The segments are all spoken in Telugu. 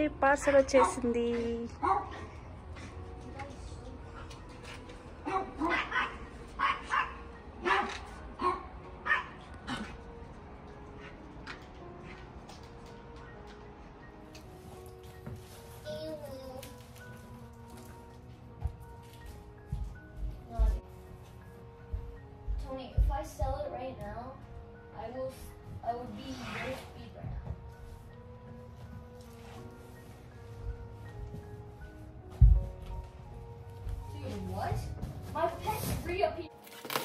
పార్సల్ వచ్చేసింది Tony, if I sell it right now, I will. I would be very speed right now. Dude, what? My pet's free up here.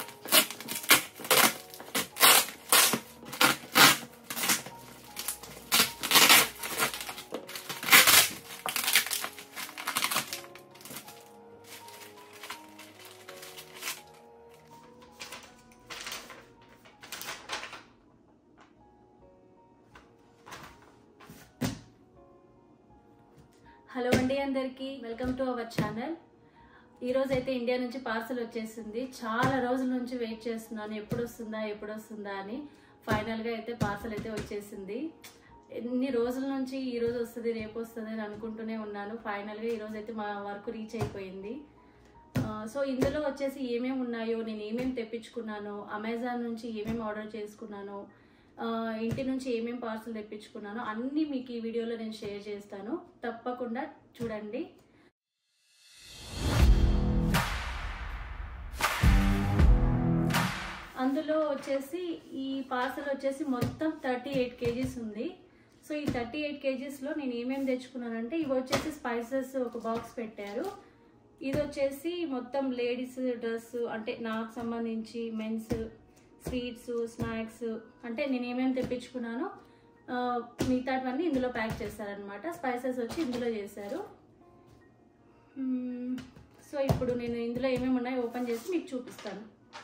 Hello అండి అందరికీ వెల్కమ్ టు అవర్ ఛానల్ ఈరోజు అయితే ఇండియా నుంచి పార్సల్ వచ్చేసింది చాలా రోజుల నుంచి వెయిట్ చేస్తున్నాను ఎప్పుడు వస్తుందా ఎప్పుడు వస్తుందా అని ఫైనల్గా అయితే పార్సల్ అయితే వచ్చేసింది ఎన్ని రోజుల నుంచి ఈ రోజు వస్తుంది రేపు వస్తుంది అని అనుకుంటూనే ఉన్నాను ఫైనల్గా ఈ రోజు అయితే మా వర్క్ రీచ్ అయిపోయింది ఆ, సో ఇందులో వచ్చేసి ఏమేమి ఉన్నాయో నేను ఏమేమి తెప్పించుకున్నాను అమెజాన్ నుంచి ఏమేమి ఆర్డర్ చేసుకున్నాను ఆ, ఇంటి నుంచి ఏమేమి పార్సల్ తెప్పించుకున్నానో అన్నీ మీకు ఈ వీడియోలో నేను షేర్ చేస్తాను తప్పకుండా చూడండి అందులో వచ్చేసి ఈ పార్సల్ వచ్చేసి మొత్తం థర్టీ ఎయిట్ కేజీస్ ఉంది సో ఈ థర్టీ ఎయిట్ కేజీస్లో నేను ఏమేమి తెచ్చుకున్నానంటే ఇవి వచ్చేసి స్పైసెస్ ఒక బాక్స్ పెట్టారు ఇది వచ్చేసి మొత్తం లేడీస్ డ్రెస్ అంటే నాకు సంబంధించి మెన్స్ స్వీట్స్ స్నాక్స్ అంటే నేను ఏమేమి తెప్పించుకున్నానో ఆ, మిగతావన్నీ ఇందులో ప్యాక్ చేశారనమాట స్పైసెస్ వచ్చి ఇందులో చేశారు మ్మ్. సో ఇప్పుడు నేను ఇందులో ఏమేమి ఉన్నాయో ఓపెన్ చేసి మీకు చూపిస్తాను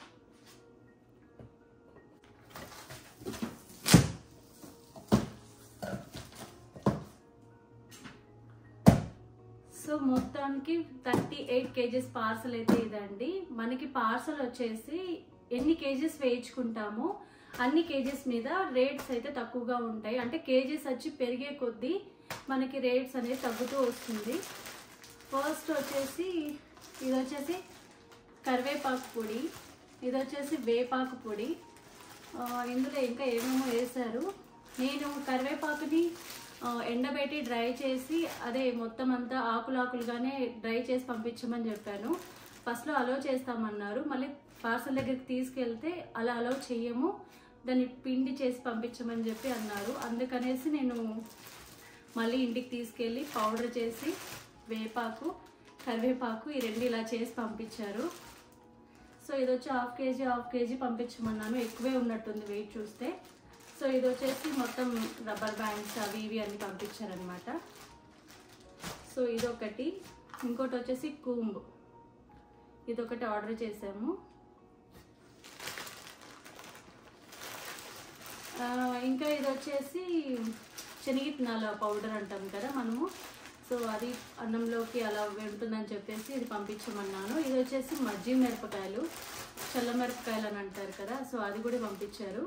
సో మొత్తానికి థర్టీ ఎయిట్ కేజీస్ పార్సల్ అయితే ఇదండి మనకి పార్సల్ వచ్చేసి ఎన్ని కేజీస్ వేయించుకుంటామో అన్ని కేజీస్ మీద రేట్స్ అయితే తక్కువగా ఉంటాయి అంటే కేజీస్ వచ్చి పెరిగే కొద్దీ మనకి రేట్స్ అనేది తగ్గుతూ వస్తుంది ఫస్ట్ వచ్చేసి ఇది వచ్చేసి కరివేపాకు పొడి ఇది వచ్చేసి వేపాకు పొడి ఆ, ఇందులో ఇంకా ఏమేమో వేశారు నేను కరివేపాకుని ఆ, ఎండబెట్టి డ్రై చేసి అదే మొత్తం అంతా ఆకులాకులుగానే డ్రై చేసి పంపించమని చెప్పాను ఫస్ట్లో అలో చేస్తామన్నారు మళ్ళీ పార్సల్ దగ్గరికి తీసుకెళ్తే అలా అలో చెయ్యము దాన్ని పిండి చేసి పంపించమని చెప్పి అన్నారు అందుకనేసి నేను మళ్ళీ ఇంటికి తీసుకెళ్ళి పౌడర్ చేసి వేపాకు కరివేపాకు ఈ రెండు ఇలా చేసి పంపించారు సో ఇది వచ్చి హాఫ్ కేజీ హాఫ్ కేజీ పంపించమన్నాను ఎక్కువే ఉన్నట్టుంది వెయిట్ చూస్తే సో ఇది వచ్చేసి మొత్తం రబ్బర్ బ్యాండ్స్ అవి ఇవి అన్ని పంపించారనమాట సో ఇదొకటి ఇంకోటి వచ్చేసి కూంబ్ ఇదొకటి ఆర్డర్ చేసాము ఆ, ఇంకా ఇది వచ్చేసి శనగిత్తనాల పౌడర్ అంటాం కదా మనము సో అది అన్నంలోకి అలా వెంటుందని చెప్పేసి ఇది పంపించమన్నాను ఇది వచ్చేసి మజ్జి మిరపకాయలు చల్ల మిరపకాయలు అని అంటారు కదా సో అది కూడా పంపించారు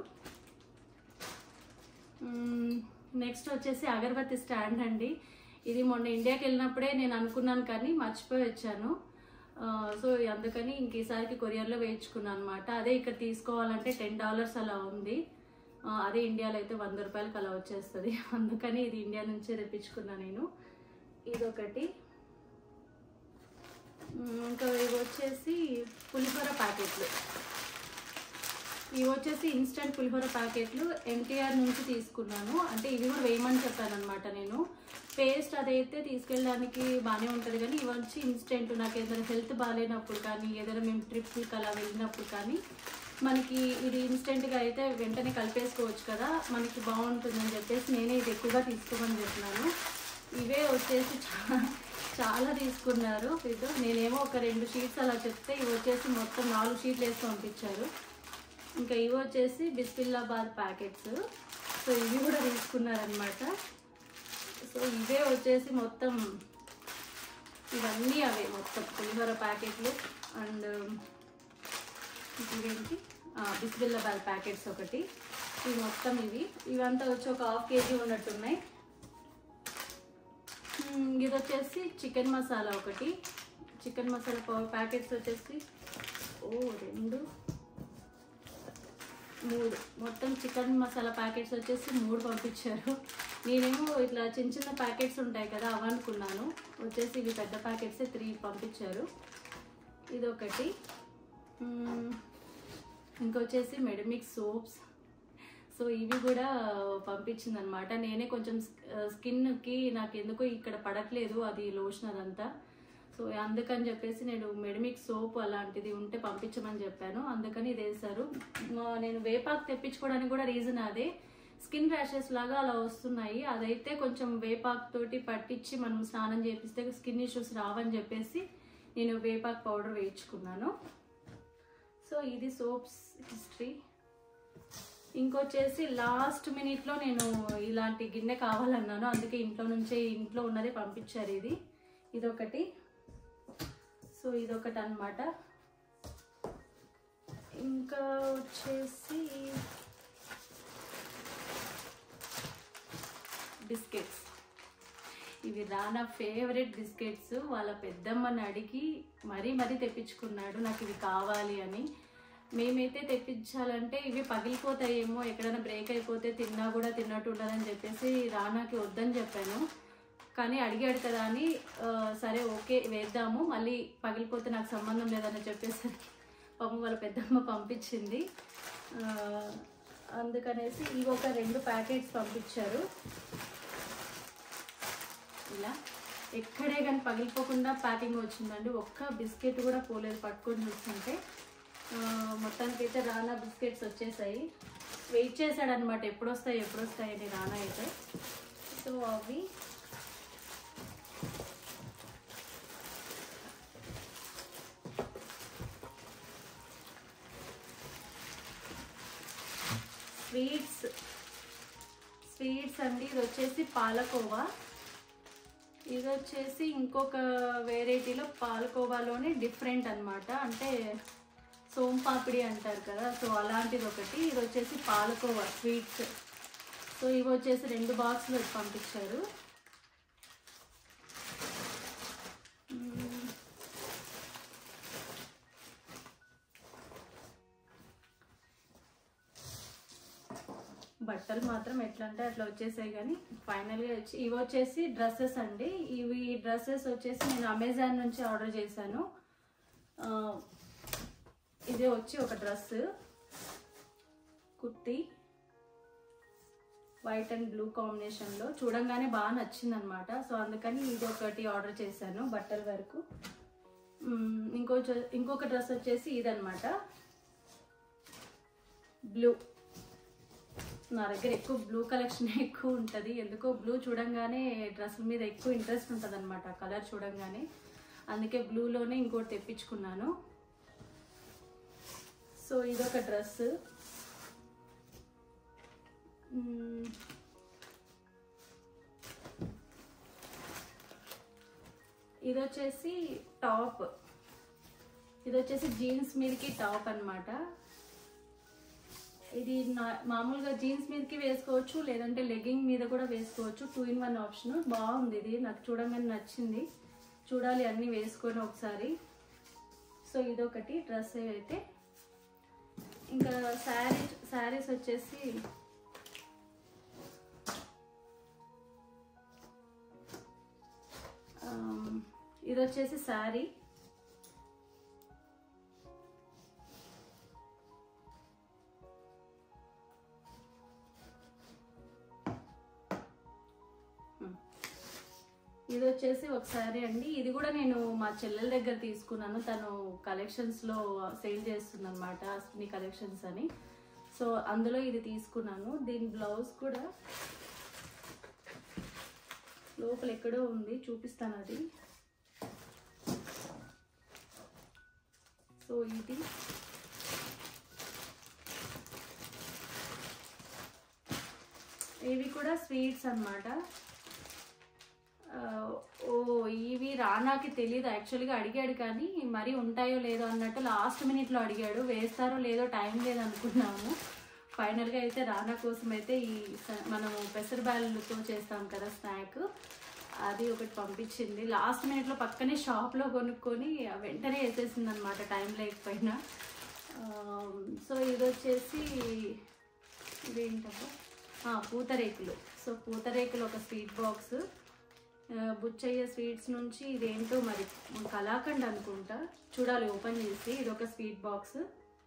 నెక్స్ట్ వచ్చేసి అగరబత్తి స్టాండ్ అండి ఇది మొన్న ఇండియాకి వెళ్ళినప్పుడే నేను అనుకున్నాను కానీ మర్చిపోయి వచ్చాను ఆ, సో అందుకని ఇంక ఈసారికి కొరియర్లో వేయించుకున్నాను అనమాట అదే ఇక్కడ తీసుకోవాలంటే టెన్ డాలర్స్ అలా ఉంది ఆ, అదే ఇండియాలో అయితే వంద రూపాయలకి అలా వచ్చేస్తుంది అందుకని ఇది ఇండియా నుంచే తెప్పించుకున్నా నేను ఇదొకటి ఉమ్, ఇంకా ఇవి వచ్చేసి పులిహోర ప్యాకెట్లు ఇవి వచ్చేసి ఇన్స్టెంట్ పులిహోర ప్యాకెట్లు ఎన్టీఆర్ నుంచి తీసుకున్నాను అంటే ఇవి కూడా వేయమని చెప్పాను అనమాట నేను పేస్ట్ అదైతే తీసుకెళ్ళడానికి బాగానే ఉంటుంది కానీ ఇవి వచ్చి ఇన్స్టెంట్ నాకు ఏదైనా హెల్త్ బాగాలేనప్పుడు కానీ ఏదైనా మేము ట్రిప్కి అలా వెళ్ళినప్పుడు కానీ మనకి ఇది ఇన్స్టెంట్గా అయితే వెంటనే కలిపేసుకోవచ్చు కదా మనకి బాగుంటుందని చెప్పేసి నేనే ఇది ఎక్కువగా తీసుకోమని చెప్పినాను ఇవే వచ్చేసి చాలా చాలా తీసుకున్నారు ఇది నేనేమో ఒక రెండు షీట్స్ అలా చెప్తే ఇవి వచ్చేసి మొత్తం నాలుగు షీట్లు వేసి పంపించారు ఇంకా ఇవి వచ్చేసి బిస్మిల్లాబాద్ ప్యాకెట్స్ సో ఇవి కూడా తీసుకున్నారనమాట సో ఇవే వచ్చేసి మొత్తం ఇవన్నీ అవే మొత్తం పులిహోర ప్యాకెట్లు అండ్ ఇవేంటి బిస్మిల్లాబాద్ ప్యాకెట్స్ ఒకటి ఇవి మొత్తం ఇవి ఇవంతా వచ్చి ఒక హాఫ్ కేజీ ఉన్నట్టున్నాయి మ్మ్, ఇది వచ్చేసి చికెన్ మసాలా ఒకటి చికెన్ మసాలా పౌ- ప్యాకెట్స్ వచ్చేసి ఓ రెండు మూడు మొత్తం చికెన్ మసాలా ప్యాకెట్స్ వచ్చేసి మూడు పంపించారు నేనేమో ఇట్లా చిన్న చిన్న ప్యాకెట్స్ ఉంటాయి కదా అవి అనుకున్నాను వచ్చేసి ఇవి పెద్ద ప్యాకెట్స్ త్రీ పంపించారు ఇది ఒకటి మ్మ్, ఇంకొచ్చేసి మెడమిక్ సోప్స్ సో ఇవి కూడా పంపించింది అనమాట నేనే కొంచెం స్కిన్కి నాకు ఎందుకో ఇక్కడ పడట్లేదు అది లోషన్ అదంతా సో అందుకని చెప్పేసి నేను మెడమిక్ సోప్ అలాంటిది ఉంటే పంపించమని చెప్పాను అందుకని ఇది వేశారు మా- నేను వేపాకు తెప్పించుకోవడానికి కూడా రీజన్ అదే స్కిన్ ర్యాషెస్ లాగా అలా వస్తున్నాయి అదైతే కొంచెం వేపాకు తోటి పట్టించి మనం స్నానం చేపిస్తే స్కిన్ ఇష్యూస్ రావని చెప్పేసి నేను వేపాకు పౌడర్ వేయించుకున్నాను సో ఇది సోప్స్ హిస్టరీ ఇంకొచ్చేసి లాస్ట్ మినిట్లో నేను ఇలాంటి గిన్నె కావాలన్నాను అందుకే ఇంట్లో నుంచే ఇంట్లో ఉన్నదే పంపించారు ఇది ఇదొకటి సో ఇదొకటి అన్నమాట ఇంకా వచ్చేసి బిస్కెట్స్ ఇవి రానా ఫేవరెట్ బిస్కెట్స్ వాళ్ళ పెద్దమ్మని అడిగి మరీ మరీ తెప్పించుకున్నాడు నాకు ఇవి కావాలి అని మేమైతే తెప్పించాలంటే ఇవి పగిలిపోతాయేమో ఎక్కడైనా బ్రేక్ అయిపోతే తిన్నా కూడా తిన్నట్టు ఉండదని చెప్పేసి రానాకి వద్దని చెప్పాను కానీ అడిగాడు కదా అని ఆ, సరే ఓకే వేద్దాము మళ్ళీ పగిలిపోతే నాకు సంబంధం లేదని చెప్పేసరికి పాపం వాళ్ళ పెద్దమ్మ పంపించింది ఆ, అందుకనేసి ఇవి ఒక రెండు ప్యాకెట్స్ పంపించారు ఇలా ఎక్కడే కానీ పగిలిపోకుండా ప్యాకింగ్ వచ్చిందండి ఒక్క బిస్కెట్ కూడా పోలేదు పట్టుకొని చూస్తుంటే ఆ, మొత్తానికైతే రానా బిస్కెట్స్ వచ్చేసాయి వెయిట్ చేశాడనమాట ఎప్పుడు వస్తాయి ఎప్పుడు వస్తాయని రానా అయితే సో అవి స్వీట్స్ స్వీట్స్ అండి ఇది వచ్చేసి పాలకోవా ఇది వచ్చేసి ఇంకొక వెరైటీలో పాలకోవాలోనే డిఫరెంట్ అన్నమాట అంటే సోంపాపిడి అంటారు కదా సో అలాంటిది ఒకటి ఇది వచ్చేసి పాలకోవా స్వీట్స్ సో ఇవి వచ్చేసి రెండు బాక్స్లు పంపించారు మ్మ్. బట్టలు మాత్రం ఎట్లా అంటే అట్లా వచ్చేసాయి కానీ ఫైనల్గా వచ్చి ఇవి వచ్చేసి డ్రెస్సెస్ అండి ఇవి డ్రెస్సెస్ వచ్చేసి నేను అమెజాన్ నుంచి ఆర్డర్ చేశాను ఆ, ఇది వచ్చి ఒక dress kurti white and blue కాంబినేషన్లో చూడంగానే బాగా నచ్చింది అనమాట సో అందుకని ఇది ఒకటి ఆర్డర్ చేశాను బట్టల వరకు మ్మ్, ఇంకో చ- ఇంకొక డ్రెస్ వచ్చేసి ఇదనమాట బ్లూ నా దగ్గర ఎక్కువ బ్లూ కలెక్షన్ ఎక్కువ ఉంటుంది ఎందుకో బ్లూ చూడంగానే డ్రెస్సుల మీద ఎక్కువ ఇంట్రెస్ట్ ఉంటుంది అనమాట కలర్ చూడంగానే అందుకే బ్లూలోనే ఇంకోటి తెప్పించుకున్నాను సో ఇదొక డ్రెస్ ఇది వచ్చేసి టాప్ ఇది వచ్చేసి జీన్స్ మీదకి టాప్ అన్నమాట ఇది నా- మామూలుగా జీన్స్ మీదకి వేసుకోవచ్చు లేదంటే లెగ్గింగ్ మీద కూడా వేసుకోవచ్చు టూ ఇన్ వన్ ఆప్షన్ బాగుంది ఇది నాకు చూడగానే నచ్చింది చూడాలి అన్నీ వేసుకొని ఒకసారి సో ఇదొకటి డ్రెస్ అయితే ఇంకా శారీ శారీస్ వచ్చేసి ఆమ్, ఇది వచ్చేసి శారీ ఇది వచ్చేసి ఒకసారి అండి ఇది కూడా నేను మా చెల్లెల దగ్గర తీసుకున్నాను తను కలెక్షన్స్ లో సేల్ చేస్తుంది అనమాట అశ్విని కలెక్షన్స్ అని సో అందులో ఇది తీసుకున్నాను దీని బ్లౌజ్ కూడా లోపల ఎక్కడో ఉంది చూపిస్తాను అది సో ఇది ఇవి కూడా స్వీట్స్ అన్నమాట ఆ, ఓ ఇవి రానాకి తెలియదు యాక్చువల్గా అడిగాడు కానీ మరి ఉంటాయో లేదో అన్నట్టు లాస్ట్ మినిట్లో అడిగాడు వేస్తారో లేదో టైం లేదు అనుకున్నాము ఫైనల్గా అయితే రానా కోసం అయితే ఈ స- మనము పెసరబ్యాళ్ళతో చేస్తాం కదా స్నాక్ అది ఒకటి పంపించింది లాస్ట్ మినిట్లో పక్కనే షాప్లో కొనుక్కొని వెంటనే వేసేసింది అనమాట టైం లేకపోయినా సో ఇది వచ్చేసి ఇదేంటబ్బా ఆ, పూతరేకులు సో పూతరేకులు ఒక స్వీట్ బాక్స్ బుచ్చయ్య స్వీట్స్ నుంచి ఇదేంటో మరి కలాకండ్ అనుకుంటా చూడాలి ఓపెన్ చేసి ఇది ఒక స్వీట్ బాక్స్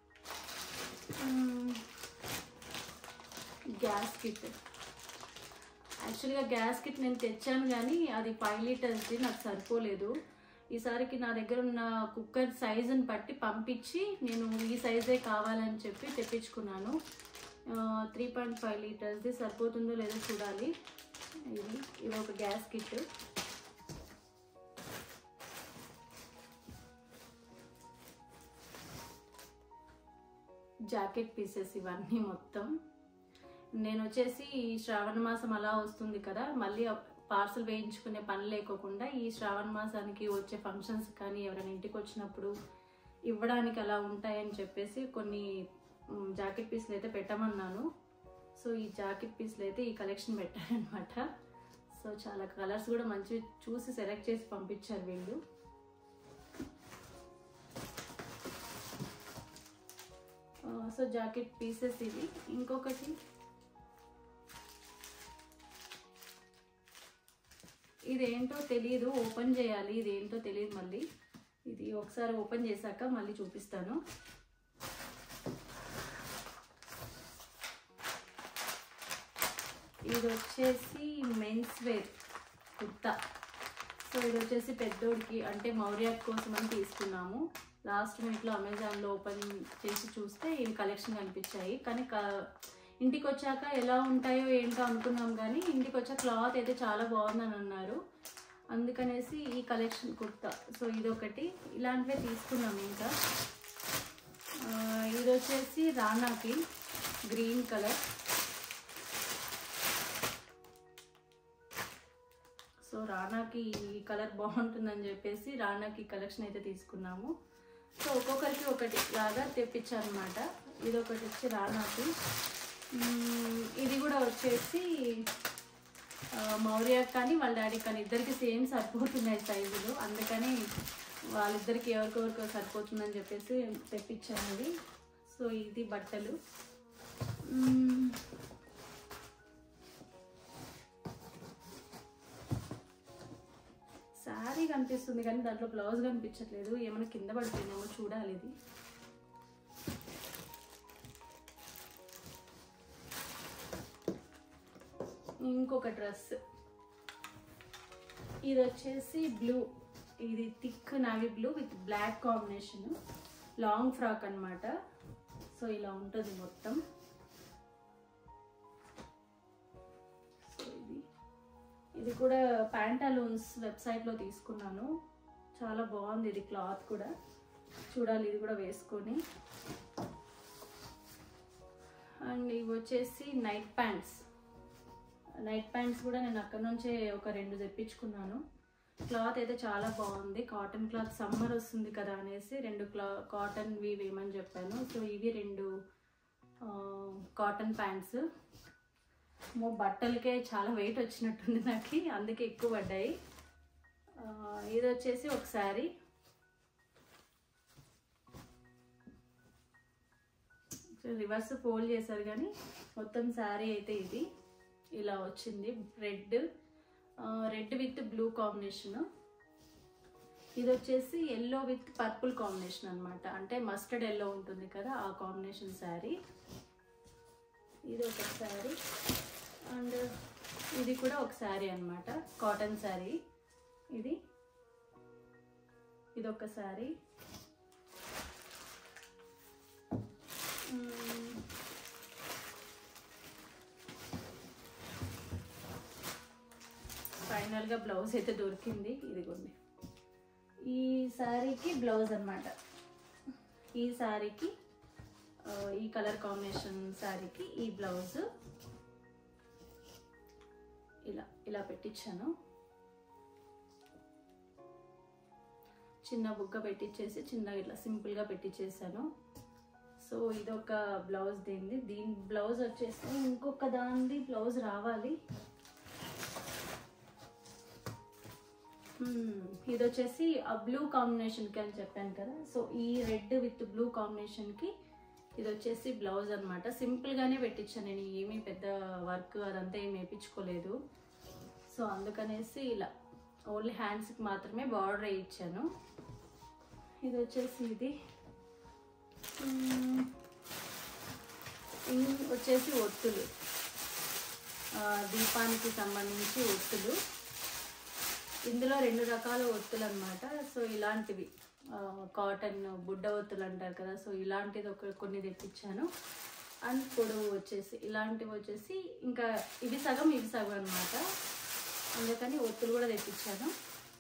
గ్యాస్ కిట్ యాక్చువల్గా గ్యాస్ కిట్ నేను తెచ్చాను కానీ అది ఫైవ్ లీటర్స్ది నాకు సరిపోలేదు ఈసారికి నా దగ్గర ఉన్న కుక్కర్ సైజుని బట్టి పంపించి నేను ఈ సైజే కావాలని చెప్పి తెప్పించుకున్నాను త్రీ పాయింట్ ఫైవ్ లీటర్స్ది సరిపోతుందో లేదో చూడాలి ఇది ఇది ఒక గ్యాస్ కిట్ జాకెట్ పీసెస్ ఇవన్నీ మొత్తం నేను వచ్చేసి ఈ శ్రావణ మాసం అలా వస్తుంది కదా మళ్ళీ పార్సల్ వేయించుకునే పని లేకోకుండా ఈ శ్రావణ మాసానికి వచ్చే ఫంక్షన్స్ కానీ ఎవరైనా ఇంటికి వచ్చినప్పుడు ఇవ్వడానికి అలా ఉంటాయని చెప్పేసి కొన్ని మ్, జాకెట్ పీస్లు అయితే పెట్టమన్నాను సో ఈ జాకెట్ పీస్లు అయితే ఈ కలెక్షన్ పెట్టారనమాట సో చాలా కలర్స్ కూడా మంచి చూసి సెలెక్ట్ చేసి పంపించారు వీళ్ళు ఆ, సో జాకెట్ పీసెస్ ఇవి ఇంకొకటి ఇదేంటో తెలియదు ఓపెన్ చేయాలి ఇదేంటో తెలియదు మళ్ళీ ఇది ఒకసారి ఓపెన్ చేశాక మళ్ళీ చూపిస్తాను ఇది వచ్చేసి మెన్స్ వేర్ కుర్తా సో ఇది వచ్చేసి పెద్దోడికి అంటే మౌర్య కోసం అని తీసుకున్నాము లాస్ట్ మినిట్లో అమెజాన్లో ఓపెన్ చేసి చూస్తే ఇవి కలెక్షన్ కనిపించాయి కానీ క- ఇంటికి వచ్చాక ఎలా ఉంటాయో ఏంటో అనుకున్నాం కానీ ఇంటికి వచ్చాక క్లాత్ అయితే చాలా బాగుందని అన్నారు అందుకనేసి ఈ కలెక్షన్ కుర్తా సో ఇదొకటి ఇలాంటివే తీసుకున్నాం ఇంకా ఆ, ఇది వచ్చేసి రానాకి గ్రీన్ కలర్ సో రానాకి ఈ కలర్ బాగుంటుందని చెప్పేసి రానాకి కలెక్షన్ అయితే తీసుకున్నాము సో ఒక్కొక్కరికి ఒకటి లాగా తెప్పించానమాట ఇది ఒకటి వచ్చి రానాకి మ్మ్, ఇది కూడా వచ్చేసి ఆ, మౌర్య కానీ వాళ్ళ డాడీ కానీ ఇద్దరికి సేమ్ సరిపోతున్నాయి సైజులు అందుకని వాళ్ళిద్దరికి ఎవరికొవరికో సరిపోతుందని చెప్పేసి తెప్పించాను ఇది సో ఇది బట్టలు మ్మ్. శారీ కనిపిస్తుంది కానీ దాంట్లో బ్లౌజ్ కనిపించట్లేదు ఏమైనా కింద పడిపోయిందేమో చూడాలి ఇది ఇంకొక డ్రెస్ ఇది వచ్చేసి బ్లూ ఇది thick navy blue with black combination long frock అన్నమాట సో ఇలా ఉంటుంది మొత్తం సో ఇది ఇది కూడా ప్యాంటాలూన్స్ వెబ్సైట్లో తీసుకున్నాను చాలా బాగుంది ఇది క్లాత్ కూడా చూడాలి ఇది కూడా వేసుకొని అండ్ ఇవి వచ్చేసి నైట్ ప్యాంట్స్ నైట్ ప్యాంట్స్ కూడా నేను అక్కడ నుంచే ఒక రెండు తెప్పించుకున్నాను క్లాత్ అయితే చాలా బాగుంది కాటన్ క్లాత్ సమ్మర్ వస్తుంది కదా అనేసి రెండు క్లా కాటన్వి వేయమని చెప్పాను సో ఇవి రెండు కాటన్ ప్యాంట్స్ మో బట్టలకే చాలా వెయిట్ వచ్చినట్టుంది నాకు అందుకే ఎక్కువ పడ్డాయి ఆ, ఇది వచ్చేసి ఒక శారీ రివర్స్ ఫోల్డ్ చేశారు కానీ మొత్తం శారీ అయితే ఇది ఇలా వచ్చింది red red with blue combination ఇది వచ్చేసి ఎల్లో విత్ పర్పుల్ కాంబినేషన్ అన్నమాట అంటే మస్టర్డ్ ఎల్లో ఉంటుంది కదా ఆ కాంబినేషన్ శారీ ఇది ఒక శారీ అండ్ ఇది కూడా ఒక శారీ అన్నమాట కాటన్ శారీ ఇది ఇది ఒక శారీ మ్మ్. ఫైనల్గా బ్లౌజ్ అయితే దొరికింది ఇదిగోండి ఈ శారీకి బ్లౌజ్ అన్నమాట ఈ శారీకి ఆ, ఈ కలర్ కాంబినేషన్ శారీకి ఈ బ్లౌజ్ ఇలా ఇలా పెట్టించాను చిన్న బుగ్గ పెట్టించేసి చిన్నగా ఇట్లా సింపుల్గా పెట్టించేసాను సో ఇదొక బ్లౌజ్ దీనిది దీని బ్లౌజ్ వచ్చేసి ఇంకొక దానిది బ్లౌజ్ రావాలి మ్మ్. ఇది వచ్చేసి ఆ బ్లూ కాంబినేషన్కి అని చెప్పాను కదా సో ఈ రెడ్ విత్ బ్లూ కాంబినేషన్కి ఇది వచ్చేసి బ్లౌజ్ అనమాట సింపుల్గానే పెట్టించాను నేను ఏమీ పెద్ద వర్క్ అదంతా ఏమి వేయించుకోలేదు సో అందుకనేసి ఇలా ఓన్లీ హ్యాండ్స్కి మాత్రమే బార్డర్ వేయించాను ఇది వచ్చేసి ఇది మ్మ్. ఇన్- వచ్చేసి ఒత్తులు ఆ, దీపానికి సంబంధించి ఒత్తులు ఇందులో రెండు రకాల ఒత్తులు అనమాట సో ఇలాంటివి ఆ, కాటన్ బుడ్డ ఒత్తులు అంటారు కదా సో ఇలాంటిది ఒక కొన్ని తెప్పించాను అండ్ పొడవు వచ్చేసి ఇలాంటివి వచ్చేసి ఇంకా ఇవి సగం ఇవి సగం అనమాట అందుకని ఒత్తులు కూడా తెప్పించాను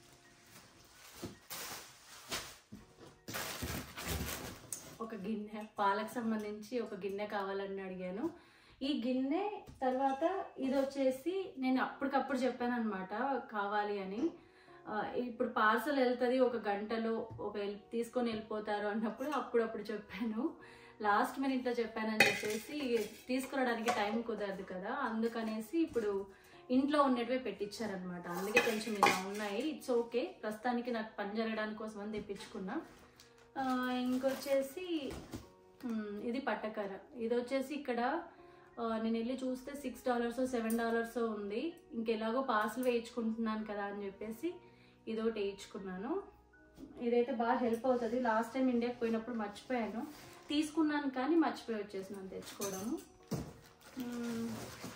ఒక గిన్నె పాలకు సంబంధించి ఒక గిన్నె కావాలని అడిగాను ఈ గిన్నె తర్వాత ఇది వచ్చేసి నేను అప్పటికప్పుడు చెప్పాను అనమాట కావాలి అని ఆ, ఇప్పుడు పార్సల్ వెళ్తుంది ఒక గంటలో ఒక వెళ్- తీసుకొని వెళ్ళిపోతారు అన్నప్పుడు అప్పుడప్పుడు చెప్పాను లాస్ట్ మినిట్లో చెప్పానని చెప్పేసి తీసుకురావడానికి టైం కుదరదు కదా అందుకనేసి ఇప్పుడు ఇంట్లో ఉన్నటివే పెట్టించారనమాట అందుకే కొంచెం ఇలా ఉన్నాయి ఇట్స్ ఓకే ప్రస్తుతానికి నాకు పని జరగడానికి కోసం అని తెప్పించుకున్నా ఆ, ఇంకొచ్చేసి మ్, ఇది పట్టకర ఇది వచ్చేసి ఇక్కడ ఆ, నేను వెళ్ళి చూస్తే సిక్స్ డాలర్స్ సెవెన్ డాలర్స్ ఉంది ఇంకెలాగో పార్సల్ వేయించుకుంటున్నాను కదా అని చెప్పేసి ఇదొకటి వేయించుకున్నాను ఇదైతే బాగా హెల్ప్ అవుతుంది లాస్ట్ టైం ఇండియాకి పోయినప్పుడు మర్చిపోయాను తీసుకున్నాను కానీ మర్చిపోయి వచ్చేసినాను తెచ్చుకోవడము మ్,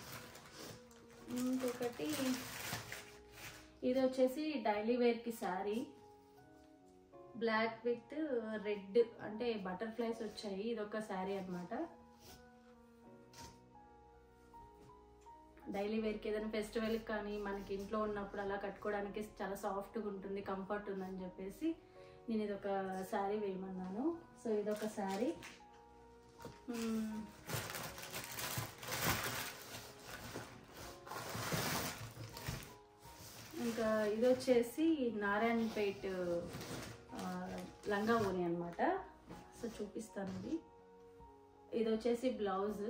ఇంకొకటి ఇది వచ్చేసి డైలీ వేర్కి శారీ బ్లాక్ విత్ రెడ్ అంటే బటర్ఫ్లైస్ వచ్చాయి ఇది ఒక శారీ అనమాట డైలీ వేర్కి ఏదైనా ఫెస్టివల్ కానీ మనకి ఇంట్లో ఉన్నప్పుడు అలా కట్టుకోవడానికి చాలా సాఫ్ట్గా ఉంటుంది కంఫర్ట్ ఉందని చెప్పేసి నేను ఇది ఒక శారీ వేయమన్నాను సో ఇదొక శారీ ఇంకా ఇది వచ్చేసి నారాయణపేట్ ఆ, లంగా ఓని అనమాట సో చూపిస్తాను ఇది ఇది వచ్చేసి బ్లౌజ్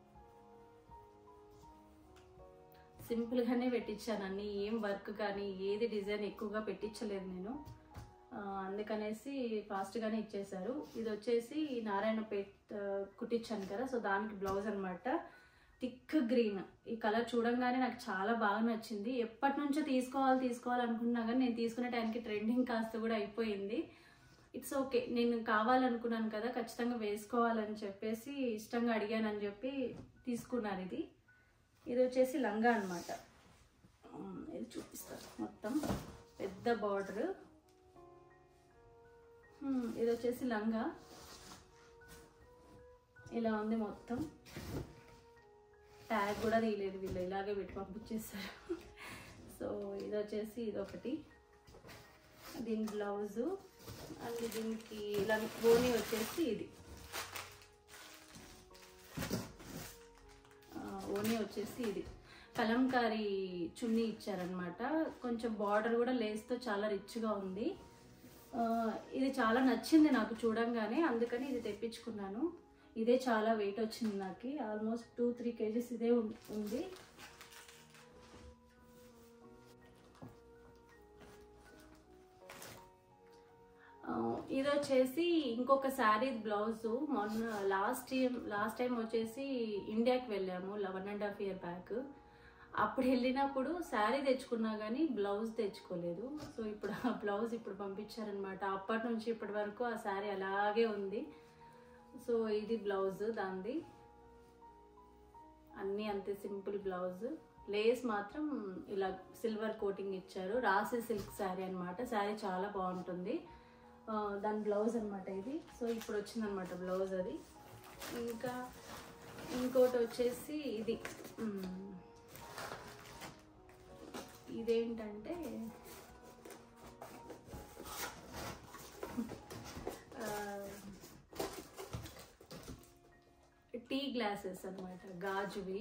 సింపుల్గానే పెట్టించాను అన్ని ఏం వర్క్ కానీ ఏది డిజైన్ ఎక్కువగా పెట్టించలేదు నేను ఆ, అందుకనేసి ఫాస్ట్గానే ఇచ్చేశారు ఇది వచ్చేసి నారాయణపేట్ ఆ, కుట్టించాను కదా సో దానికి బ్లౌజ్ అనమాట థిక్ గ్రీన్ ఈ కలర్ చూడంగానే నాకు చాలా బాగా నచ్చింది ఎప్పటి నుంచో తీసుకోవాలి తీసుకోవాలి అనుకున్నా కానీ నేను తీసుకునే టైంకి ట్రెండింగ్ కాస్త కూడా అయిపోయింది ఇట్స్ ఓకే నేను కావాలనుకున్నాను కదా ఖచ్చితంగా వేసుకోవాలని చెప్పేసి ఇష్టంగా అడిగానని చెప్పి తీసుకున్నారు ఇది ఇది వచ్చేసి లంగా అనమాట ఇది చూపిస్తాను మొత్తం పెద్ద బార్డర్ ఇది వచ్చేసి లంగా ఇలా ఉంది మొత్తం ట్యాగ్ కూడా తీయలేదు వీళ్ళు ఇలాగే పెట్టి పంపించేస్తారు సో ఇది వచ్చేసి ఇది ఒకటి దీని బ్లౌజు అండ్ దీనికి ఇలా ఓని వచ్చేసి ఇది ఆ, ఓని వచ్చేసి ఇది కలంకారీ చున్నీ ఇచ్చారనమాట కొంచెం బార్డర్ కూడా లేస్తో చాలా రిచ్గా ఉంది ఆ, ఇది చాలా నచ్చింది నాకు చూడంగానే అందుకని ఇది తెప్పించుకున్నాను ఇదే చాలా వెయిట్ వచ్చింది నాకు ఆల్మోస్ట్ టూ త్రీ కేజీస్ ఇదే ఉం- ఉంది ఆ, ఇది వచ్చేసి ఇంకొక శారీ బ్లౌజ్ మొన్న లాస్ట్ టైం లాస్ట్ టైం వచ్చేసి ఇండియాకి వెళ్ళాము one and half year back అప్పుడు వెళ్ళినప్పుడు శారీ తెచ్చుకున్నా కానీ బ్లౌజ్ తెచ్చుకోలేదు సో ఇప్పుడు ఆ బ్లౌజ్ ఇప్పుడు పంపించారనమాట అప్పటి నుంచి ఇప్పటి వరకు ఆ శారీ అలాగే ఉంది సో ఇది బ్లౌజ్ దాంది అన్నీ అంతే సింపుల్ బ్లౌజ్ లేస్ మాత్రం ఇలా సిల్వర్ కోటింగ్ ఇచ్చారు రాసి సిల్క్ శారీ అనమాట శారీ చాలా బాగుంటుంది ఆ, దాని బ్లౌజ్ అనమాట ఇది సో ఇప్పుడు వచ్చిందనమాట బ్లౌజ్ అది ఇంకా ఇంకోటి వచ్చేసి ఇది మ్, ఇదేంటంటే ఆ, టీ గ్లాసెస్ అన్నమాట గాజువి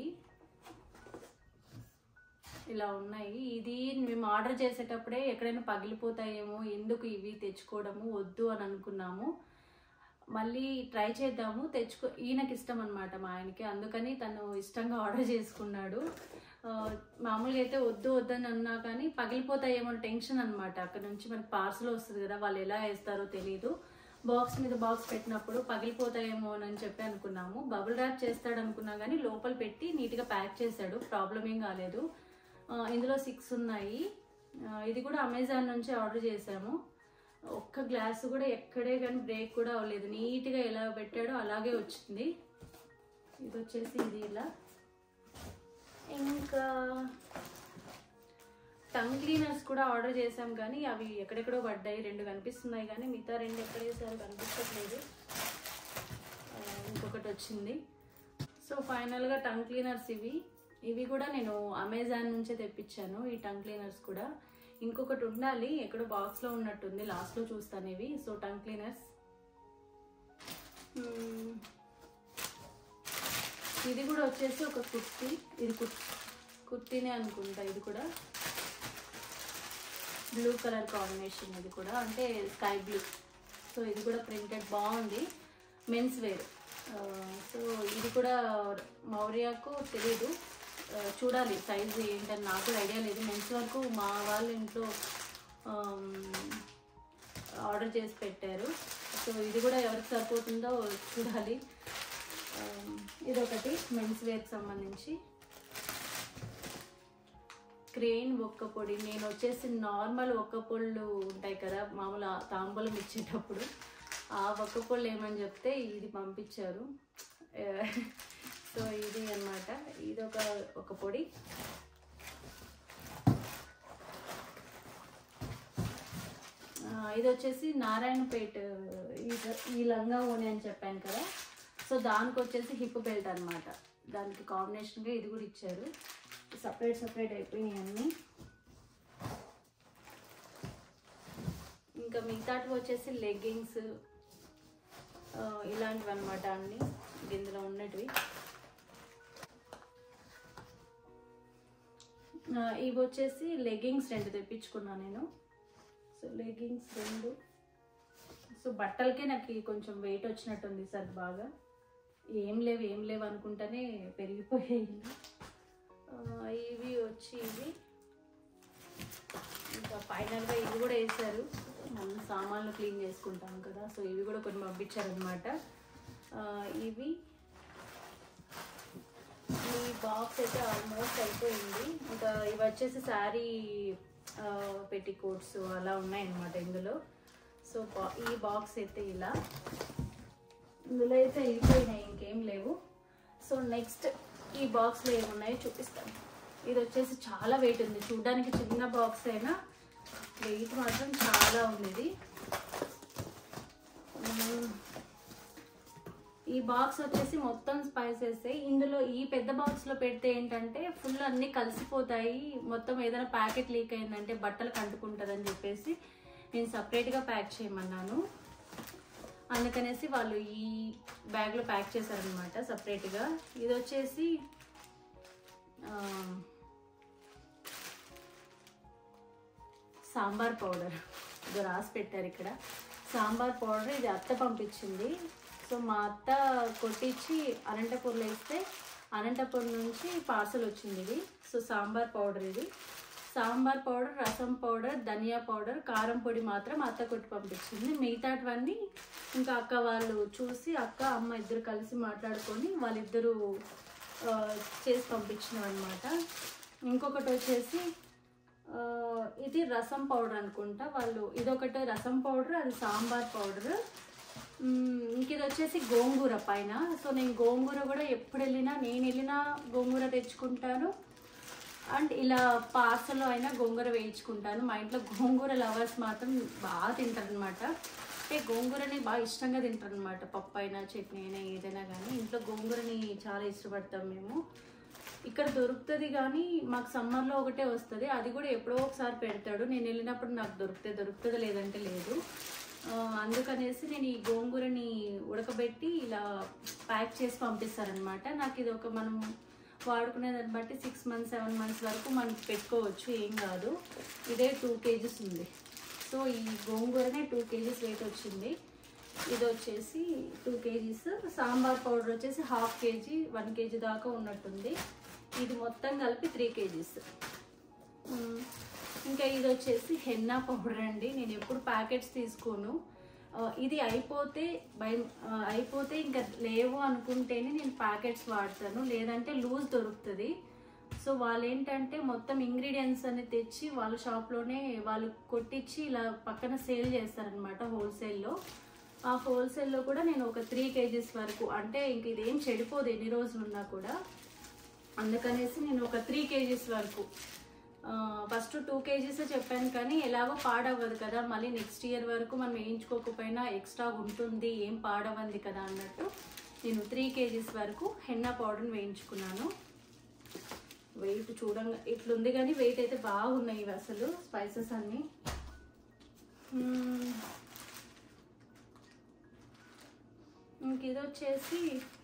ఇలా ఉన్నాయి ఇది మేము ఆర్డర్ చేసేటప్పుడే ఎక్కడైనా పగిలిపోతాయేమో ఎందుకు ఇవి తెచ్చుకోవడము వద్దు అని అనుకున్నాము మళ్ళీ ట్రై చేద్దాము తెచ్చుకో ఈయనకి ఇష్టం అనమాట మా ఆయనకి అందుకని తను ఇష్టంగా ఆర్డర్ చేసుకున్నాడు ఆ, మామూలుగా అయితే వద్దు వద్దని అన్నా కానీ పగిలిపోతాయేమో టెన్షన్ అనమాట అక్కడ నుంచి మనకి పార్సల్ వస్తుంది కదా వాళ్ళు ఎలా వేస్తారో తెలియదు బాక్స్ మీద బాక్స్ పెట్టినప్పుడు పగిలిపోతాయేమో అని చెప్పి అనుకున్నాము బబుల్ ర్యాప్ చేస్తాడు అనుకున్నా కానీ లోపల పెట్టి నీట్గా ప్యాక్ చేశాడు ప్రాబ్లం ఏం కాలేదు ఆ, ఇందులో సిక్స్ ఉన్నాయి ఆ, ఇది కూడా అమెజాన్ నుంచి ఆర్డర్ చేశాము ఒక్క గ్లాస్ కూడా ఎక్కడే కానీ బ్రేక్ కూడా అవ్వలేదు నీట్గా ఎలా పెట్టాడో అలాగే వచ్చింది ఇది వచ్చేసి ఇది ఇలా ఇంకా టంగ్ క్లీనర్స్ కూడా ఆర్డర్ చేసాం కానీ అవి ఎక్కడెక్కడో పడ్డాయి రెండు కనిపిస్తున్నాయి కానీ మిగతా రెండు ఎక్కడ వేసారో కనిపించట్లేదు ఆ, ఇంకొకటి వచ్చింది సో ఫైనల్గా టంగ్ క్లీనర్స్ ఇవి ఇవి కూడా నేను అమెజాన్ నుంచే తెప్పించాను ఈ టంగ్ క్లీనర్స్ కూడా ఇంకొకటి ఉండాలి ఎక్కడో బాక్స్లో ఉన్నట్టుంది లాస్ట్లో చూస్తాను ఇవి సో టంగ్ క్లీనర్స్ మ్మ్. ఇది కూడా వచ్చేసి ఒక కుర్తీ ఇది కుర్ కుర్తీనే అనుకుంటా ఇది కూడా బ్లూ కలర్ కాంబినేషన్ ఇది కూడా అంటే స్కై బ్లూ సో ఇది కూడా ప్రింటెడ్ బాగుంది మెన్స్ వేర్ సో ఇది కూడా మౌర్యాకు తెలీదు ఆ, చూడాలి సైజు ఏంటని నాకు ఐడియా లేదు మెన్స్ వరకు మా వాళ్ళ ఇంట్లో ఆర్డర్ చేసి పెట్టారు సో ఇది కూడా ఎవరికి సరిపోతుందో చూడాలి ఆ, ఇదొకటి మెన్స్ వేర్కి సంబంధించి క్రెయిన్ ఒక్క పొడి నేను వచ్చేసి నార్మల్ ఒక్క పొళ్ళు ఉంటాయి కదా మామూలు ఆ తాంబూలం ఇచ్చేటప్పుడు ఆ ఒక్క పొళ్ళు ఏమని చెప్తే ఇది పంపించారు ఆ, సో ఇది అన్నమాట ఇది ఒక ఒక పొడి ఆ, ఇది వచ్చేసి నారాయణపేట ఈ- ఈ లంగా ఓని అని చెప్పాను కదా సో దానికి వచ్చేసి హిప్ బెల్ట్ అన్నమాట దానికి కాంబినేషన్గా ఇది కూడా ఇచ్చారు సపరేట్ సపరేట్ అయిపోయినాయి అన్నీ ఇంకా మిగతాటివి వచ్చేసి లెగ్గింగ్స్ ఇలాంటివి అనమాట అన్ని ఇందులో ఉన్నటివి ఆ, ఇవి వచ్చేసి లెగ్గింగ్స్ రెండు తెప్పించుకున్నా నేను సో లెగ్గింగ్స్ రెండు సో బట్టలకే నాకు ఈ కొంచెం వెయిట్ వచ్చినట్టుంది సార్ బాగా ఏం లేవు ఏం లేవు అనుకుంటానే పెరిగిపోయాయి ఆ, ఇవి వచ్చి ఇవి ఇంకా ఫైనల్గా ఇవి కూడా వేసారు మనం సామాన్లు క్లీన్ చేసుకుంటాం కదా సో ఇవి కూడా కొన్ని పంపించారనమాట ఇవి ఈ బాక్స్ అయితే ఆల్మోస్ట్ అయిపోయింది ఇంకా ఇవి వచ్చేసి శారీ పెట్టి కోట్స్ అలా ఉన్నాయన్నమాట ఇందులో సో బా- ఈ బాక్స్ అయితే ఇలా ఇందులో అయితే అయిపోయినాయి ఇంకేం లేవు సో నెక్స్ట్ ఈ బాక్స్లో ఏమున్నాయో చూపిస్తాను ఇది వచ్చేసి చాలా వెయిట్ ఉంది చూడడానికి చిన్న బాక్స్ అయినా వెయిట్ మాత్రం చాలా ఉంది ఇది మ్మ్. ఈ బాక్స్ వచ్చేసి మొత్తం స్పైసెస్ ఇందులో ఈ పెద్ద బాక్స్ లో పెడితే ఏంటంటే ఫుల్ అన్ని కలిసిపోతాయి మొత్తం ఏదైనా ప్యాకెట్ లీక్ అయిందంటే బట్టలు కంటుకుంటుందని చెప్పేసి నేను separate గా ప్యాక్ చేయమన్నాను అందుకనేసి వాళ్ళు ఈ బ్యాగ్ లో ప్యాక్ చేశారనమాట గా ఇది వచ్చేసి ఆ, సాంబార్ పౌడర్ ఇది రాసి పెట్టారు ఇక్కడ సాంబార్ పౌడర్ ఇది అత్త పంపించింది సో మా అత్త కొట్టించి అనంతపూర్లో ఇస్తే అనంతపురం నుంచి పార్సల్ వచ్చింది ఇది సో సాంబార్ పౌడర్ ఇది సాంబార్ పౌడర్ రసం పౌడర్ ధనియా పౌడర్ కారం పొడి మాత్రం అత్త కొట్టి పంపించింది మిగతాటివన్నీ ఇంకా అక్క వాళ్ళు చూసి అక్క అమ్మ ఇద్దరు కలిసి మాట్లాడుకొని వాళ్ళిద్దరూ ఆ, చేసి పంపించినాం అనమాట ఇంకొకటి వచ్చేసి ఆ, ఇది రసం పౌడర్ అనుకుంటా వాళ్ళు ఇదొకటి రసం పౌడర్ అది సాంబార్ పౌడర్ ఇంక ఇది వచ్చేసి గోంగూర పైన సో నేను గోంగూర కూడా ఎప్పుడు వెళ్ళినా నేను వెళ్ళినా గోంగూర తెచ్చుకుంటాను అండ్ ఇలా పార్సల్లో అయినా గోంగూర వేయించుకుంటాను మా ఇంట్లో గోంగూర లవర్స్ మాత్రం బాగా తింటారు అనమాట అంటే గోంగూరని బాగా ఇష్టంగా తింటారు అనమాట పప్పు అయినా చట్నీ అయినా ఏదైనా కానీ ఇంట్లో గోంగూరని చాలా ఇష్టపడతాం మేము ఇక్కడ దొరుకుతుంది కానీ మాకు సమ్మర్లో ఒకటే వస్తుంది అది కూడా ఎప్పుడో ఒకసారి పెడతాడు నేను వెళ్ళినప్పుడు నాకు దొరికితే దొరుకుతుంది లేదంటే లేదు ఆ, అందుకనేసి నేను ఈ గోంగూరని ఉడకబెట్టి ఇలా ప్యాక్ చేసి పంపిస్తారనమాట నాకు ఇది ఒక మనం వాడుకునే దాన్ని బట్టి సిక్స్ మంత్స్ సెవెన్ మంత్స్ వరకు మనం పెట్టుకోవచ్చు ఏం కాదు ఇదే టూ కేజీస్ ఉంది సో ఈ గోంగూరనే టూ కేజీస్ వెయిట్ వచ్చింది ఇది వచ్చేసి టూ కేజీస్ సాంబార్ పౌడర్ వచ్చేసి హాఫ్ కేజీ వన్ కేజీ దాకా ఉన్నట్టుంది ఇది మొత్తం కలిపి త్రీ కేజీస్ ఇంకా ఇది వచ్చేసి హెన్నా పౌడర్ అండి నేను ఎప్పుడు ప్యాకెట్స్ తీసుకోను ఆ, ఇది అయిపోతే భయం ఆ, అయిపోతే ఇంకా లేవు అనుకుంటేనే నేను ప్యాకెట్స్ వాడతాను లేదంటే లూజ్ దొరుకుతుంది సో వాళ్ళు ఏంటంటే మొత్తం ఇంగ్రీడియంట్స్ అని తెచ్చి వాళ్ళ షాప్లోనే వాళ్ళు కొట్టించి ఇలా పక్కన సేల్ చేస్తారనమాట హోల్సేల్లో ఆ హోల్సేల్లో కూడా నేను ఒక త్రీ కేజీస్ వరకు అంటే ఇంక ఇదేం చెడిపోదు ఎన్ని రోజులు ఉన్నా కూడా అందుకనేసి నేను ఒక త్రీ కేజీస్ వరకు ఫస్ట్ టూ కేజీస్ చెప్పాను కానీ ఎలాగో పాడవ్వదు కదా మళ్ళీ నెక్స్ట్ ఇయర్ వరకు మనం వేయించుకోకపోయినా ఎక్స్ట్రా ఉంటుంది ఏం పాడవంది కదా అన్నట్టు నేను త్రీ కేజీస్ వరకు హెన్నా పౌడర్ని వేయించుకున్నాను వెయిట్ చూడంగా ఇట్లుంది కానీ వెయిట్ అయితే బాగున్నాయి ఇవి అసలు స్పైసెస్ అన్నీ మ్మ్. ఇంక ఇది వచ్చేసి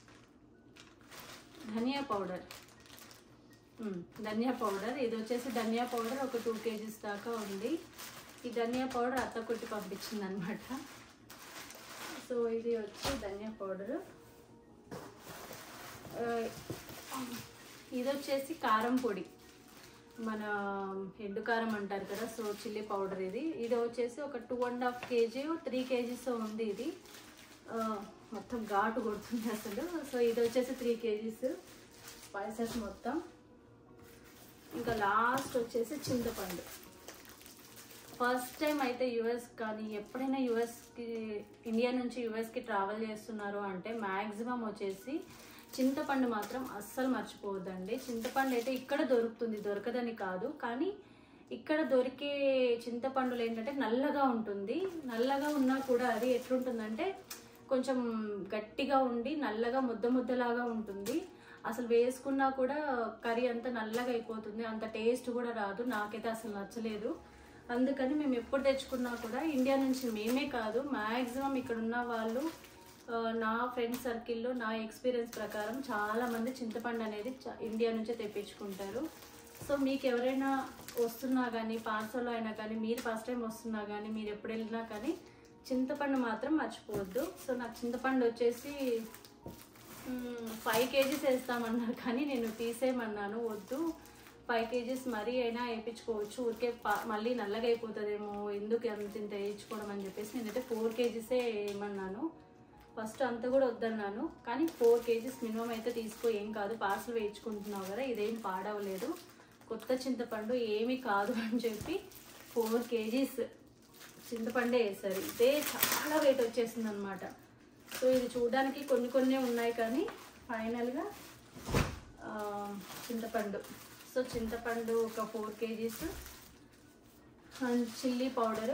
ధనియా పౌడర్ మ్మ్. ధనియా పౌడర్ ఇది వచ్చేసి ధనియా పౌడర్ ఒక టూ కేజీస్ దాకా ఉంది ఈ ధనియా పౌడర్ అత్త కొట్టి పంపించింది అనమాట సో ఇది వచ్చి ధనియా పౌడర్ ఇది వచ్చేసి కారం పొడి మన ఎండు కారం అంటారు కదా సో చిల్లీ పౌడర్ ఇది ఇది వచ్చేసి ఒక two and half KG three KGs ఉంది ఇది ఆ, మొత్తం ఘాటు కొడుతుంది అసలు సో ఇది వచ్చేసి త్రీ కేజీస్ స్పైసెస్ మొత్తం ఇంకా లాస్ట్ వచ్చేసి చింతపండు ఫస్ట్ టైం అయితే యుఎస్ కానీ ఎప్పుడైనా యుఎస్కి ఇండియా నుంచి యుఎస్కి ట్రావెల్ చేస్తున్నారు అంటే మ్యాక్సిమం వచ్చేసి చింతపండు మాత్రం అస్సలు మర్చిపోవద్దండి చింతపండు అయితే ఇక్కడ దొరుకుతుంది దొరకదని కాదు కానీ ఇక్కడ దొరికే చింతపండులు ఏంటంటే నల్లగా ఉంటుంది నల్లగా ఉన్నా కూడా అది ఎట్లుంటుందంటే కొంచెం గట్టిగా ఉండి నల్లగా ముద్ద ముద్దలాగా ఉంటుంది అసలు వేసుకున్నా కూడా కర్రీ అంతా నల్లగా అయిపోతుంది అంత టేస్ట్ కూడా రాదు నాకైతే అసలు నచ్చలేదు అందుకని మేము ఎప్పుడు తెచ్చుకున్నా కూడా ఇండియా నుంచి మేమే కాదు మ్యాక్సిమం ఇక్కడ ఉన్న వాళ్ళు ఆ, నా ఫ్రెండ్ సర్కిల్లో నా ఎక్స్పీరియన్స్ ప్రకారం చాలా మంది చింతపండు అనేది చ- ఇండియా నుంచే తెప్పించుకుంటారు సో మీకు ఎవరైనా వస్తున్నా కానీ పార్సల్లో అయినా కానీ మీరు ఫస్ట్ టైం వస్తున్నా కానీ మీరు ఎప్పుడు వెళ్ళినా కానీ చింతపండు మాత్రం మర్చిపోవద్దు సో నాకు చింతపండు వచ్చేసి ఫైవ్ కేజీస్ వేస్తామన్నారు కానీ నేను తీసేయమన్నాను వద్దు ఫైవ్ కేజీస్ మరీ అయినా వేయించుకోవచ్చు ఊరికే పా- మళ్ళీ నల్లగా అయిపోతుందేమో ఎందుకు అంత ఇంత వేయించుకోవడం అని చెప్పేసి నేనైతే ఫోర్ కేజీసే వేయమన్నాను ఫస్ట్ అంత కూడా వద్దన్నాను కానీ ఫోర్ కేజీస్ మినిమం అయితే తీసుకో ఏం కాదు పార్సల్ వేయించుకుంటున్నావు కదా ఇదేం పాడవలేదు కొత్త చింతపండు ఏమీ కాదు అని చెప్పి ఫోర్ కేజీస్ చింతపండే వేసారు ఇదే చాలా వెయిట్ వచ్చేసింది అనమాట సో ఇది చూడడానికి కొన్ని కొన్ని ఉన్నాయి కానీ ఫైనల్గా ఆ, చింతపండు సో చింతపండు ఒక four KGs and chilli powder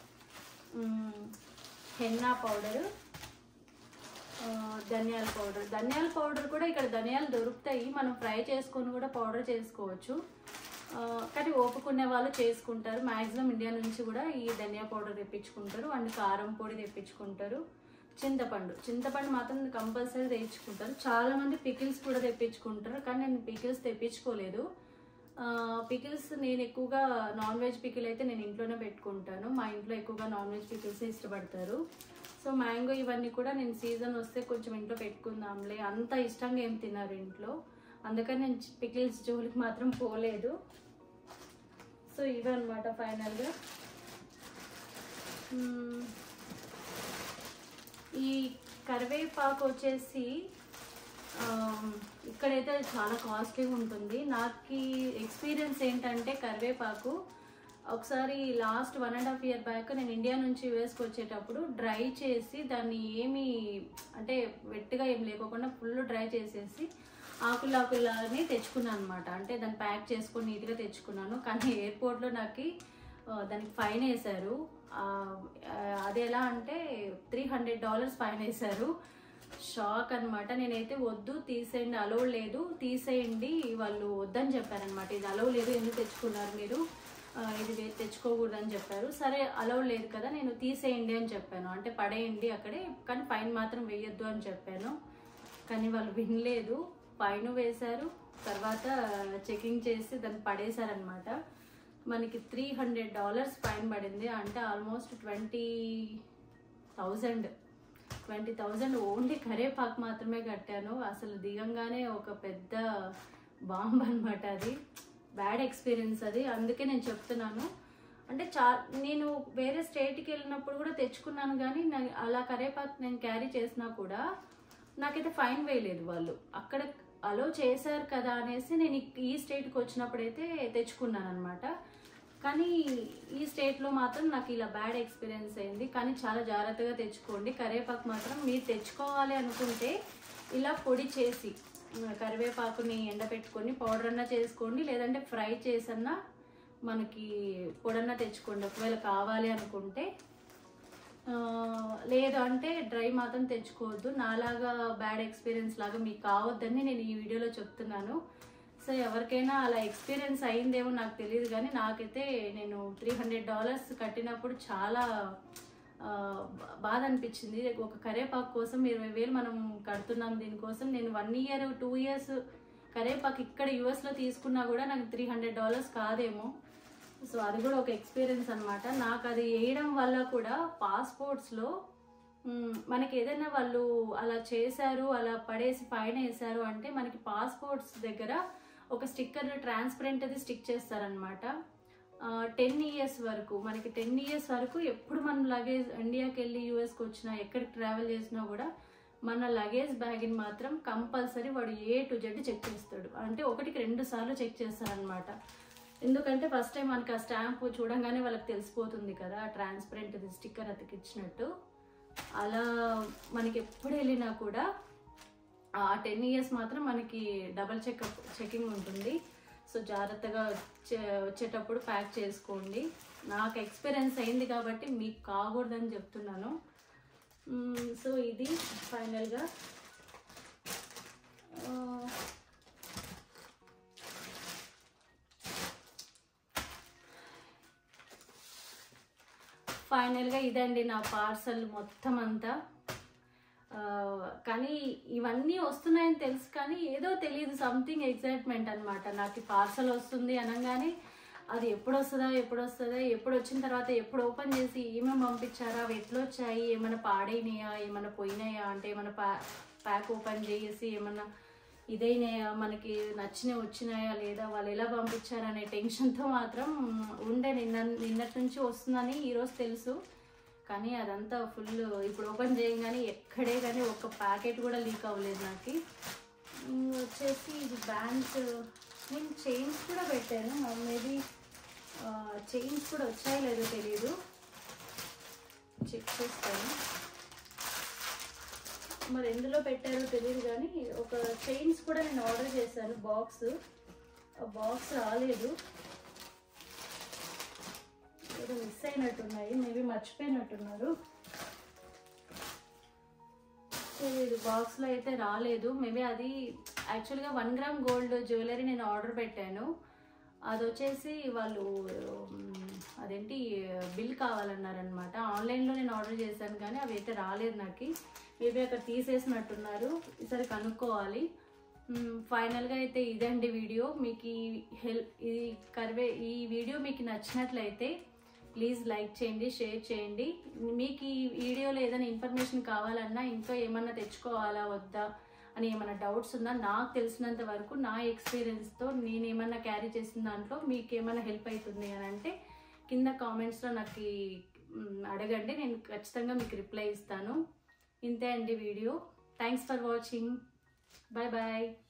henna powder ఆ, ధనియాల పౌడర్ ధనియాల పౌడర్ కూడా ఇక్కడ ధనియాలు దొరుకుతాయి మనం ఫ్రై చేసుకొని కూడా పౌడర్ చేసుకోవచ్చు ఆ, కానీ ఓపుకునే వాళ్ళు చేసుకుంటారు మ్యాక్సిమం ఇండియా నుంచి కూడా ఈ ధనియా పౌడర్ తెప్పించుకుంటారు అండ్ కారం పొడి తెప్పించుకుంటారు చింతపండు చింతపండు మాత్రం కంపల్సరీ తెచ్చుకుంటారు చాలా మంది పికిల్స్ కూడా తెప్పించుకుంటారు కానీ నేను పికిల్స్ తెప్పించుకోలేదు పికిల్స్ నేను ఎక్కువగా నాన్ వెజ్ పికిల్ అయితే నేను ఇంట్లోనే పెట్టుకుంటాను మా ఇంట్లో ఎక్కువగా నాన్ వెజ్ పికిల్స్ ఇష్టపడతారు సో మ్యాంగో ఇవన్నీ కూడా నేను సీజన్ వస్తే కొంచెం ఇంట్లో పెట్టుకుందాంలే అంత ఇష్టంగా ఏం తిన్నారు ఇంట్లో అందుకని నేను పికిల్స్ జోలికి మాత్రం పోలేదు సో ఇవన్నమాట ఫైనల్గా మ్మ్. ఈ కరివేపాకు వచ్చేసి ఆమ్, ఇక్కడైతే చాలా కాస్ట్లీగా ఉంటుంది నాకు ఎక్స్పీరియన్స్ ఏంటంటే కరివేపాకు ఒకసారి last one and half year back నేను ఇండియా నుంచి యూఎస్కి వచ్చేటప్పుడు డ్రై చేసి దాన్ని ఏమి అంటే వెట్టుగా ఏం లేకోకుండా ఫుల్ డ్రై చేసేసి ఆకులు ఆకులని తెచ్చుకున్నాను అనమాట అంటే దాన్ని ప్యాక్ చేసుకొని నీట్గా తెచ్చుకున్నాను కానీ ఎయిర్పోర్ట్లో నాకు ఆ, దానికి ఫైన్ వేశారు ఆ, ఆ, అది ఎలా అంటే త్రీ హండ్రెడ్ డాలర్స్ ఫైన్ వేశారు షాక్ అన్నమాట నేనైతే వద్దు తీసేయండి అలవ్ లేదు తీసేయండి వాళ్ళు వద్దని చెప్పారనమాట ఇది అలవ్ లేదు ఎందుకు తెచ్చుకున్నారు మీరు ఆ, ఇది వే- తెచ్చుకోకూడదని చెప్పారు సరే అలవ్ లేదు కదా నేను తీసేయండి అని చెప్పాను అంటే పడేయండి అక్కడే కానీ ఫైన్ మాత్రం వేయొద్దు అని చెప్పాను కానీ వాళ్ళు వినలేదు ఫైన్ వేశారు తర్వాత చెకింగ్ చేసి దాన్ని పడేశారనమాట మనకి త్రీ హండ్రెడ్ డాలర్స్ ఫైన్ పడింది అంటే almost twenty thousand twenty thousand only కరేపాకు మాత్రమే కట్టాను అసలు దిగంగానే ఒక పెద్ద బాంబ్ అనమాట అది బ్యాడ్ ఎక్స్పీరియన్స్ అది అందుకే నేను చెప్తున్నాను అంటే చా నేను వేరే స్టేట్కి వెళ్ళినప్పుడు కూడా తెచ్చుకున్నాను కానీ నా- అలా కరేపాకు నేను క్యారీ చేసినా కూడా నాకైతే ఫైన్ వేయలేదు వాళ్ళు అక్కడ అలో చేశారు కదా అనేసి నేను ఇక్- ఈ స్టేట్కి వచ్చినప్పుడైతే తెచ్చుకున్నాను అనమాట కానీ ఈ స్టేట్లో మాత్రం నాకు ఇలా బ్యాడ్ ఎక్స్పీరియన్స్ అయింది కానీ చాలా జాగ్రత్తగా తెచ్చుకోండి కరివేపాకు మాత్రం మీరు తెచ్చుకోవాలి అనుకుంటే ఇలా పొడి చేసి ఆ, కరివేపాకుని ఎండబెట్టుకొని పౌడర్ అన్నా చేసుకోండి లేదంటే ఫ్రై చేసన్నా మనకి పొడన్నా తెచ్చుకోండి ఒకవేళ కావాలి అనుకుంటే ఆ, లేదు అంటే డ్రై మాత్రం తెచ్చుకోవద్దు నాలాగా బ్యాడ్ ఎక్స్పీరియన్స్ లాగా మీకు కావద్దని నేను ఈ వీడియోలో చెప్తున్నాను సో ఎవరికైనా అలా ఎక్స్పీరియన్స్ అయిందేమో నాకు తెలియదు కానీ నాకైతే నేను త్రీ హండ్రెడ్ డాలర్స్ కట్టినప్పుడు చాలా ఆ, బా- బాధ అనిపించింది ఒక కరేపాకు కోసం ఇరవై వేలు మనం కడుతున్నాం దీనికోసం నేను వన్ ఇయర్ టూ ఇయర్స్ కరేపాకు ఇక్కడ యూఎస్లో తీసుకున్నా కూడా నాకు త్రీ హండ్రెడ్ డాలర్స్ కాదేమో సో అది కూడా ఒక ఎక్స్పీరియన్స్ అన్నమాట నాకు అది వేయడం వల్ల కూడా పాస్పోర్ట్స్లో మనకి ఏదైనా వాళ్ళు అలా చేశారు అలా పడేసి పైన వేశారు అంటే మనకి పాస్పోర్ట్స్ దగ్గర ఒక స్టిక్కర్ ట్రాన్స్పరెంట్ అది స్టిక్ చేస్తారనమాట టెన్ ఇయర్స్ వరకు మనకి టెన్ ఇయర్స్ వరకు ఎప్పుడు మనం లగేజ్ ఇండియాకి వెళ్ళి యూఎస్కి వచ్చినా ఎక్కడికి ట్రావెల్ చేసినా కూడా మన లగేజ్ బ్యాగ్ని మాత్రం కంపల్సరీ వాడు ఏ టు జెడ్ చెక్ చేస్తాడు అంటే ఒకటికి రెండు సార్లు చెక్ చేస్తారనమాట ఎందుకంటే ఫస్ట్ టైం మనకి ఆ స్టాంప్ చూడంగానే వాళ్ళకి తెలిసిపోతుంది కదా ట్రాన్స్పరెంట్ స్టిక్కర్ అతికిచ్చినట్టు అలా మనకి ఎప్పుడు వెళ్ళినా కూడా ఆ టెన్ ఇయర్స్ మాత్రం మనకి డబల్ చెకప్ చెకింగ్ ఉంటుంది సో జాగ్రత్తగా వచ్చే- వచ్చేటప్పుడు ప్యాక్ చేసుకోండి నాకు ఎక్స్పీరియన్స్ అయింది కాబట్టి మీకు కాకూడదని చెప్తున్నాను మ్మ్, సో ఇది ఫైనల్గా ఆ, ఫైనల్గా ఇదండి నా పార్సల్ మొత్తం అంతా ఆ, కానీ ఇవన్నీ వస్తున్నాయని తెలుసు కానీ ఏదో తెలియదు సంథింగ్ ఎగ్జైట్మెంట్ అనమాట నాకు పార్సల్ వస్తుంది అనగానే అది ఎప్పుడు వస్తుందా ఎప్పుడు వస్తుందా ఎప్పుడు వచ్చిన తర్వాత ఎప్పుడు ఓపెన్ చేసి ఏమేమి పంపించారా అవి ఎట్లా వచ్చాయి ఏమైనా పాడైనాయా ఏమైనా పోయినాయా అంటే ఏమైనా ప్యా ప్యాక్ ఓపెన్ చేసి ఏమన్నా ఇదైనాయా మనకి నచ్చినవి వచ్చినాయా లేదా వాళ్ళు ఎలా పంపించారనే టెన్షన్తో మాత్రం ఉండే నిన్న నిన్నటి నుంచి వస్తుందని ఈరోజు తెలుసు కానీ అదంతా ఫుల్ ఇప్పుడు ఓపెన్ చేయగానే ఎక్కడే కానీ ఒక ప్యాకెట్ కూడా లీక్ అవ్వలేదు నాకు ఉమ్, వచ్చేసి ఇది బ్యాంక్ నేను చైన్స్ కూడా పెట్టాను మేబీ చైన్స్ కూడా వచ్చాయో లేదో తెలియదు చెక్ చేస్తాను మరి ఎందులో పెట్టారో తెలియదు కానీ ఒక చైన్స్ కూడా నేను ఆర్డర్ చేశాను బాక్స్ ఆ బాక్స్ రాలేదు ఏదో మిస్ అయినట్టున్నాయి మేబీ మర్చిపోయినట్టున్నారు సో ఇది బాక్స్లో అయితే రాలేదు మేబీ అది యాక్చువల్గా వన్ గ్రామ్ గోల్డ్ జ్యువెలరీ నేను ఆర్డర్ పెట్టాను అది వచ్చేసి వాళ్ళు ఉమ్, అదేంటి బిల్ కావాలన్నారనమాట ఆన్లైన్లో నేను ఆర్డర్ చేశాను కానీ అవి అయితే రాలేదు నాకు మేబీ అక్కడ తీసేసినట్టున్నారు ఈసారి కనుక్కోవాలి ఫైనల్గా అయితే ఇదండి వీడియో మీకు ఈ హెల్ప్ ఈ కర్వే ఈ వీడియో మీకు నచ్చినట్లయితే ప్లీజ్ లైక్ చేయండి షేర్ చేయండి మీకు ఈ వీడియోలో ఏదైనా ఇన్ఫర్మేషన్ కావాలన్నా ఇంకా ఏమన్నా తెచ్చుకోవాలా వద్దా అని ఏమైనా డౌట్స్ ఉన్నా నాకు తెలిసినంత వరకు నా ఎక్స్పీరియన్స్తో నేను ఏమన్నా క్యారీ చేసిన దాంట్లో మీకు ఏమైనా హెల్ప్ అవుతుంది అని అంటే కింద కామెంట్స్లో నాకు మ్, అడగండి నేను ఖచ్చితంగా మీకు రిప్లై ఇస్తాను ఇంతే అండి video thanks for watching bye bye